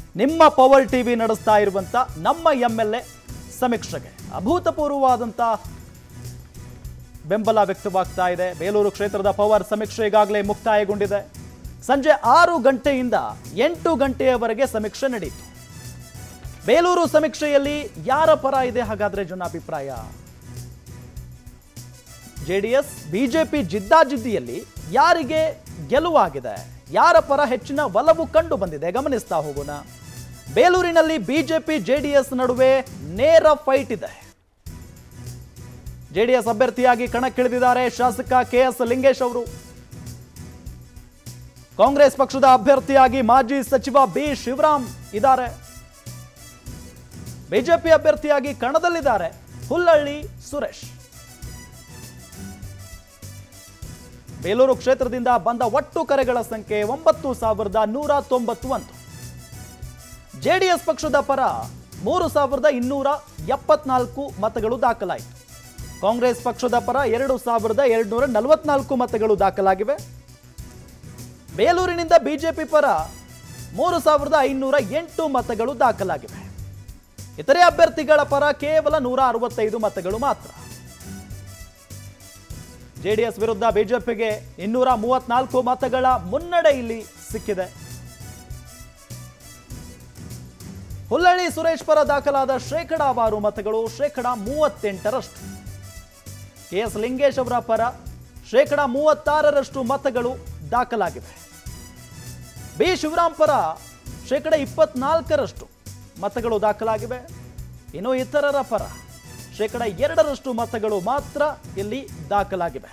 ನಿಮ್ಮ power TV ನಡೆಸ್ತಾ ಇರುವಂತ ನಮ್ಮ ಎಂ ಎಲ್ ಎ ಸಮೀಕ್ಷೆಗೆ ಅಭೂತಪೂರ್ವವಾದಂಥ ಬೆಂಬಲ ವ್ಯಕ್ತವಾಗ್ತಾ ಇದೆ ಬೇಲೂರು ಕ್ಷೇತ್ರದ ಪವರ್ ಸಮೀಕ್ಷೆ ಈಗಾಗಲೇ ಮುಕ್ತಾಯಗೊಂಡಿದೆ ಸಂಜೆ ಆರು ಗಂಟೆಯಿಂದ ಎಂಟು ಗಂಟೆಯವರೆಗೆ ಸಮೀಕ್ಷೆ ನಡೆಯಿತು ಬೇಲೂರು ಸಮೀಕ್ಷೆಯಲ್ಲಿ ಯಾರ ಪರ ಇದೆ ಹಾಗಾದ್ರೆ ಜನಾಭಿಪ್ರಾಯ ಜೆಡಿಎಸ್ ಬಿಜೆಪಿ ಜಿದ್ದಾಜಿದ್ದಿಯಲ್ಲಿ ಯಾರಿಗೆ ಗೆಲುವಾಗಿದೆ ಯಾರ ಪರ ಹೆಚ್ಚಿನ ಒಲವು ಕಂಡು ಬಂದಿದೆ ಗಮನಿಸ್ತಾ ಹೋಗೋಣ ಬೇಲೂರಿನಲ್ಲಿ ಬಿಜೆಪಿ ಜೆಡಿಎಸ್ ನಡುವೆ ನೇರ ಫೈಟ್ ಇದೆ ಜೆಡಿಎಸ್ ಅಭ್ಯರ್ಥಿಯಾಗಿ ಕಣಕ್ಕಿಳಿದಿದ್ದಾರೆ ಶಾಸಕ ಕೆಎಸ್ ಲಿಂಗೇಶ್ ಅವರು ಕಾಂಗ್ರೆಸ್ ಪಕ್ಷದ ಅಭ್ಯರ್ಥಿಯಾಗಿ ಮಾಜಿ ಸಚಿವ ಬಿ ಶಿವರಾಮ್ ಇದ್ದಾರೆ ಬಿಜೆಪಿ ಅಭ್ಯರ್ಥಿಯಾಗಿ ಕಣದಲ್ಲಿದ್ದಾರೆ ಹುಲ್ಲಳ್ಳಿ ಸುರೇಶ್ ಬೇಲೂರು ಕ್ಷೇತ್ರದಿಂದ ಬಂದ ಒಟ್ಟು ಕರೆಗಳ ಸಂಖ್ಯೆ ಒಂಬತ್ತು ಸಾವಿರದ ನೂರ ತೊಂಬತ್ತು ಒಂದು ಜೆಡಿಎಸ್ ಪಕ್ಷದ ಪರ ಮೂರು ಸಾವಿರದ ಇನ್ನೂರ ಎಪ್ಪತ್ನಾಲ್ಕು ಮತಗಳು ದಾಖಲಾಯಿತು ಕಾಂಗ್ರೆಸ್ ಪಕ್ಷದ ಪರ ಎರಡು ಸಾವಿರದ ಎರಡುನೂರ ನಲವತ್ನಾಲ್ಕು ಮತಗಳು ದಾಖಲಾಗಿವೆ ಬೇಲೂರಿನಿಂದ ಬಿಜೆಪಿ ಪರ ಮೂರು ಸಾವಿರದ ಐನೂರ ಎಂಟು ಮತಗಳು ದಾಖಲಾಗಿವೆ ಇತರೆ ಅಭ್ಯರ್ಥಿಗಳ ಪರ ಕೇವಲ ನೂರ ಅರವತ್ತೈದು ಮತಗಳು ಮಾತ್ರ ಜೆಡಿಎಸ್ ವಿರುದ್ಧ ಬಿಜೆಪಿಗೆ ಇನ್ನೂರ ಮೂವತ್ನಾಲ್ಕು ಮತಗಳ ಮುನ್ನಡೆ ಇಲ್ಲಿ ಸಿಕ್ಕಿದೆ ಹುಲ್ಲಳ್ಳಿ ಸುರೇಶ್ ಪರ ದಾಖಲಾದ ಶೇಕಡಾವಾರು ಮತಗಳು ಶೇಕಡ ಮೂವತ್ತೆಂಟರಷ್ಟು ಕೆಎಸ್ ಲಿಂಗೇಶ್ ಅವರ ಪರ ಶೇಕಡ ಮೂವತ್ತಾರರಷ್ಟು ಮತಗಳು ದಾಖಲಾಗಿವೆ ಬಿ ಶಿವರಾಮ್ ಪರ ಶೇಕಡ ಇಪ್ಪತ್ನಾಲ್ಕರಷ್ಟು ಮತಗಳು ದಾಖಲಾಗಿವೆ ಇನ್ನು ಇತರರ ಪರ ಶೇಕಡ ಎರಡರಷ್ಟು ಮತಗಳು ಮಾತ್ರ ಇಲ್ಲಿ ದಾಖಲಾಗಿವೆ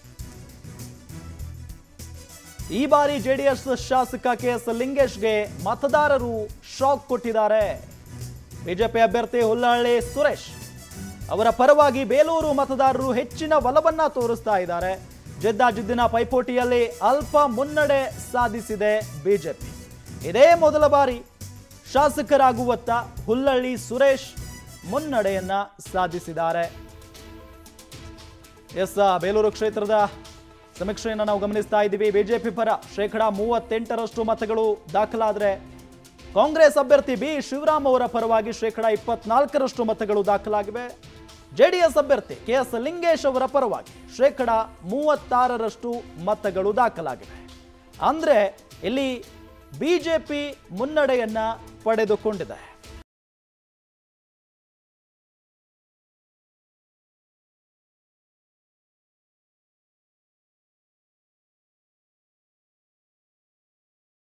ಈ ಬಾರಿ ಜೆಡಿಎಸ್ ಶಾಸಕ ಕೆಎಸ್ ಲಿಂಗೇಶ್ಗೆ ಮತದಾರರು ಶಾಕ್ ಕೊಟ್ಟಿದ್ದಾರೆ ಬಿಜೆಪಿ ಅಭ್ಯರ್ಥಿ ಹುಲ್ಲಹಳ್ಳಿ ಸುರೇಶ್ ಅವರ ಪರವಾಗಿ ಬೇಲೂರು ಮತದಾರರು ಹೆಚ್ಚಿನ ಒಲವನ್ನ ತೋರಿಸ್ತಾ ಇದ್ದಾರೆ ಜಿದ್ದಾಜಿದ್ದಿನ ಪೈಪೋಟಿಯಲ್ಲಿ ಅಲ್ಪ ಮುನ್ನಡೆ ಸಾಧಿಸಿದೆ ಬಿಜೆಪಿ ಇದೇ ಮೊದಲ ಬಾರಿ ಶಾಸಕರಾಗುವತ್ತ ಹುಲ್ಲಳ್ಳಿ ಸುರೇಶ್ ಮುನ್ನಡೆಯನ್ನ ಸಾಧಿಸಿದ್ದಾರೆ ಎಸ್ ಬೇಲೂರು ಕ್ಷೇತ್ರದ ಸಮೀಕ್ಷೆಯನ್ನು ನಾವು ಗಮನಿಸ್ತಾ ಇದ್ದೀವಿ ಬಿಜೆಪಿ ಪರ ಶೇಕಡ ಮೂವತ್ತೆಂಟರಷ್ಟು ಮತಗಳು ದಾಖಲಾದರೆ ಕಾಂಗ್ರೆಸ್ ಅಭ್ಯರ್ಥಿ ಬಿ ಶಿವರಾಮ್ ಅವರ ಪರವಾಗಿ ಶೇಕಡ ಇಪ್ಪತ್ನಾಲ್ಕರಷ್ಟು ಮತಗಳು ದಾಖಲಾಗಿವೆ ಜೆಡಿಎಸ್ ಅಭ್ಯರ್ಥಿ ಕೆ ಎಸ್ ಲಿಂಗೇಶ್ ಅವರ ಪರವಾಗಿ ಶೇಕಡ ಮೂವತ್ತಾರರಷ್ಟು ಮತಗಳು ದಾಖಲಾಗಿವೆ ಅಂದ್ರೆ ಇಲ್ಲಿ ಬಿಜೆಪಿ ಮುನ್ನಡೆಯನ್ನ ಪಡೆದುಕೊಂಡಿದೆ